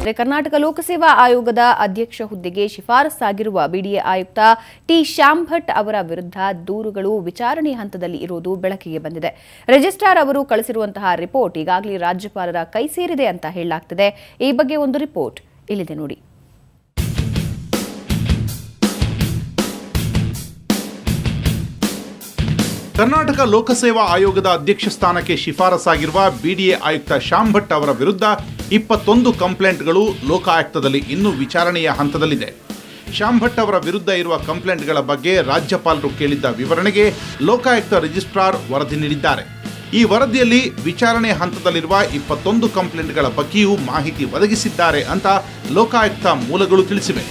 ಆದರೆ ಕರ್ನಾಟಕ ಲೋಕಸೇವಾ ಆಯೋಗದ ಅಧ್ಯಕ್ಷ ಹುದ್ದೆಗೆ ಶಿಫಾರಸ್ಸಾಗಿರುವ ಬಿಡಿಎ ಆಯುಕ್ತ ಟಿ ಶ್ಯಾಮ್ ಭಟ್ ಅವರ ವಿರುದ್ಧ ದೂರುಗಳು ವಿಚಾರಣೆ ಹಂತದಲ್ಲಿ ಇರುವುದು ಬೆಳಕಿಗೆ ಬಂದಿದೆ ರಿಜಿಸ್ಟ್ರಾರ್ ಅವರು ಕಳಿಸಿರುವಂತಹ ರಿಪೋರ್ಟ್ ಈಗಾಗಲೇ ರಾಜ್ಯಪಾಲರ ಕೈ ಸೇರಿದೆ ಅಂತ ಹೇಳಲಾಗ್ತಿದೆ ಈ ಬಗ್ಗೆ ಒಂದು ರಿಪೋರ್ಟ್ ಇಲ್ಲಿದೆ ನೋಡಿ ಕರ್ನಾಟಕ ಲೋಕಸೇವಾ ಆಯೋಗದ ಅಧ್ಯಕ್ಷ ಸ್ಥಾನಕ್ಕೆ ಶಿಫಾರಸಾಗಿರುವ ಬಿಡಿಎ ಆಯುಕ್ತ ಶ್ಯಾಮ್ ಭಟ್ ಅವರ ವಿರುದ್ಧ ಇಪ್ಪತ್ತೊಂದು ಕಂಪ್ಲೇಂಟ್ಗಳು ಲೋಕಾಯುಕ್ತದಲ್ಲಿ ಇನ್ನೂ ವಿಚಾರಣೆಯ ಹಂತದಲ್ಲಿದೆ ಶ್ಯಾಮ್ ಭಟ್ ಅವರ ವಿರುದ್ಧ ಇರುವ ಕಂಪ್ಲೇಂಟ್ಗಳ ಬಗ್ಗೆ ರಾಜ್ಯಪಾಲರು ಕೇಳಿದ್ದ ವಿವರಣೆಗೆ ಲೋಕಾಯುಕ್ತ ರಿಜಿಸ್ಟ್ರಾರ್ ವರದಿ ನೀಡಿದ್ದಾರೆ ಈ ವರದಿಯಲ್ಲಿ ವಿಚಾರಣೆ ಹಂತದಲ್ಲಿರುವ ಇಪ್ಪತ್ತೊಂದು ಕಂಪ್ಲೇಂಟ್ಗಳ ಬಗ್ಗೆಯೂ ಮಾಹಿತಿ ಒದಗಿಸಿದ್ದಾರೆ ಅಂತ ಲೋಕಾಯುಕ್ತ ಮೂಲಗಳು ತಿಳಿಸಿವೆ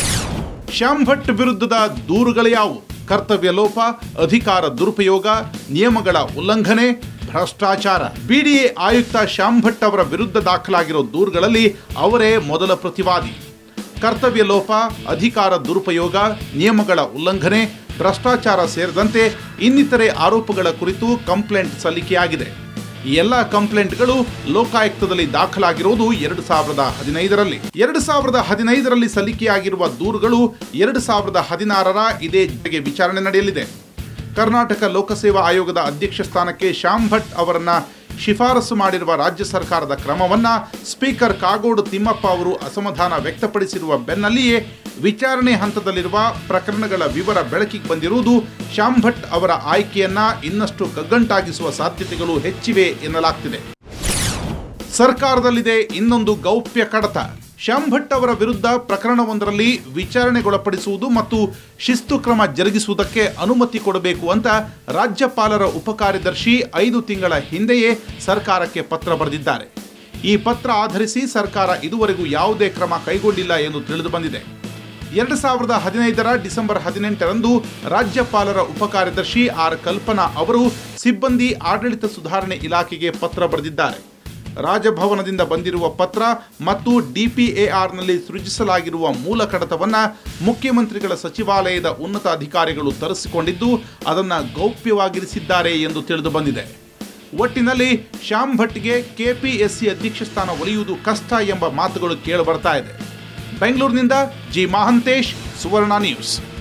ಶ್ಯಾಮ್ ಭಟ್ ವಿರುದ್ಧದ ದೂರುಗಳು ಯಾವುವು ಕರ್ತವ್ಯ ಲೋಪ ಅಧಿಕಾರ ದುರುಪಯೋಗ ನಿಯಮಗಳ ಉಲ್ಲಂಘನೆ ಭ್ರಷ್ಟಾಚಾರ ಬಿಡಿಎ ಆಯುಕ್ತ ಶ್ಯಾಮ್ ಭಟ್ ಅವರ ವಿರುದ್ಧ ದಾಖಲಾಗಿರೋ ದೂರುಗಳಲ್ಲಿ ಅವರೇ ಮೊದಲ ಪ್ರತಿವಾದಿ ಕರ್ತವ್ಯ ಲೋಪ ಅಧಿಕಾರ ದುರುಪಯೋಗ ನಿಯಮಗಳ ಉಲ್ಲಂಘನೆ ಭ್ರಷ್ಟಾಚಾರ ಸೇರಿದಂತೆ ಇನ್ನಿತರೆ ಆರೋಪಗಳ ಕುರಿತು ಕಂಪ್ಲೇಂಟ್ ಸಲ್ಲಿಕೆಯಾಗಿದೆ ಈ ಎಲ್ಲ ಕಂಪ್ಲೇಂಟ್ಗಳು ಲೋಕಾಯುಕ್ತದಲ್ಲಿ ದಾಖಲಾಗಿರುವುದು ಎರಡು ಸಾವಿರದ ಹದಿನೈದರಲ್ಲಿ ಎರಡು ಸಾವಿರದ ಹದಿನೈದರಲ್ಲಿ ಸಲ್ಲಿಕೆಯಾಗಿರುವ ದೂರುಗಳು ಎರಡು ಸಾವಿರದ ಹದಿನಾರರ ಇದೇ ಜೊತೆಗೆ ವಿಚಾರಣೆ ನಡೆಯಲಿದೆ ಕರ್ನಾಟಕ ಲೋಕಸೇವಾ ಆಯೋಗದ ಅಧ್ಯಕ್ಷ ಸ್ಥಾನಕ್ಕೆ ಶ್ಯಾಮ್ ಭಟ್ ಅವರನ್ನ ಶಿಫಾರಸು ಮಾಡಿರುವ ರಾಜ್ಯ ಸರ್ಕಾರದ ಕ್ರಮವನ್ನ ಸ್ಪೀಕರ್ ಕಾಗೋಡು ತಿಮ್ಮಪ್ಪ ಅವರು ಅಸಮಾಧಾನ ವ್ಯಕ್ತಪಡಿಸಿರುವ ಬೆನ್ನಲ್ಲಿಯೇ ವಿಚಾರಣೆ ಹಂತದಲ್ಲಿರುವ ಪ್ರಕರಣಗಳ ವಿವರ ಬೆಳಕಿಗೆ ಬಂದಿರುವುದು ಶ್ಯಾಮ್ ಭಟ್ ಅವರ ಆಯ್ಕೆಯನ್ನ ಇನ್ನಷ್ಟು ಕಗ್ಗಂಟಾಗಿಸುವ ಸಾಧ್ಯತೆಗಳು ಹೆಚ್ಚಿವೆ ಎನ್ನಲಾಗ್ತಿದೆ ಸರ್ಕಾರದಲ್ಲಿದೆ ಇನ್ನೊಂದು ಗೌಪ್ಯ ಕಡತ ಶ್ಯಾಮ್ ಭಟ್ ಅವರ ವಿರುದ್ಧ ಪ್ರಕರಣವೊಂದರಲ್ಲಿ ವಿಚಾರಣೆಗೊಳಪಡಿಸುವುದು ಮತ್ತು ಶಿಸ್ತು ಕ್ರಮ ಜರುಗಿಸುವುದಕ್ಕೆ ಅನುಮತಿ ಕೊಡಬೇಕು ಅಂತ ರಾಜ್ಯಪಾಲರ ಉಪಕಾರ್ಯದರ್ಶಿ ಐದು ತಿಂಗಳ ಹಿಂದೆಯೇ ಸರ್ಕಾರಕ್ಕೆ ಪತ್ರ ಬರೆದಿದ್ದಾರೆ ಈ ಪತ್ರ ಆಧರಿಸಿ ಸರ್ಕಾರ ಇದುವರೆಗೂ ಯಾವುದೇ ಕ್ರಮ ಕೈಗೊಂಡಿಲ್ಲ ಎಂದು ತಿಳಿದು ಬಂದಿದೆ ಎರಡು ಸಾವಿರದ ಹದಿನೈದರ ಡಿಸೆಂಬರ್ ಹದಿನೆಂಟರಂದು ರಾಜ್ಯಪಾಲರ ಉಪಕಾರ್ಯದರ್ಶಿ ಆರ್ ಕಲ್ಪನಾ ಅವರು ಸಿಬ್ಬಂದಿ ಆಡಳಿತ ಸುಧಾರಣೆ ಇಲಾಖೆಗೆ ಪತ್ರ ಬರೆದಿದ್ದಾರೆ ರಾಜಭವನದಿಂದ ಬಂದಿರುವ ಪತ್ರ ಮತ್ತು ಡಿಪಿಎಆರ್ನಲ್ಲಿ ಸೃಜಿಸಲಾಗಿರುವ ಮೂಲ ಕಡತವನ್ನ ಮುಖ್ಯಮಂತ್ರಿಗಳ ಸಚಿವಾಲಯದ ಉನ್ನತ ಅಧಿಕಾರಿಗಳು ತರಿಸಿಕೊಂಡಿದ್ದು ಅದನ್ನು ಗೌಪ್ಯವಾಗಿರಿಸಿದ್ದಾರೆ ಎಂದು ತಿಳಿದು ಬಂದಿದೆ ಒಟ್ಟಿನಲ್ಲಿ ಶ್ಯಾಮ್ ಭಟ್ಗೆ ಕೆಪಿಎಸ್ಸಿ ಅಧ್ಯಕ್ಷ ಸ್ಥಾನ ಒಲಿಯುವುದು ಕಷ್ಟ ಎಂಬ ಮಾತುಗಳು ಕೇಳಿಬರ್ತಾ ಇದೆ ಬೆಂಗಳೂರಿನಿಂದ ಜಿ ಮಹಾಂತೇಶ್ ಸುವರ್ಣ ನ್ಯೂಸ್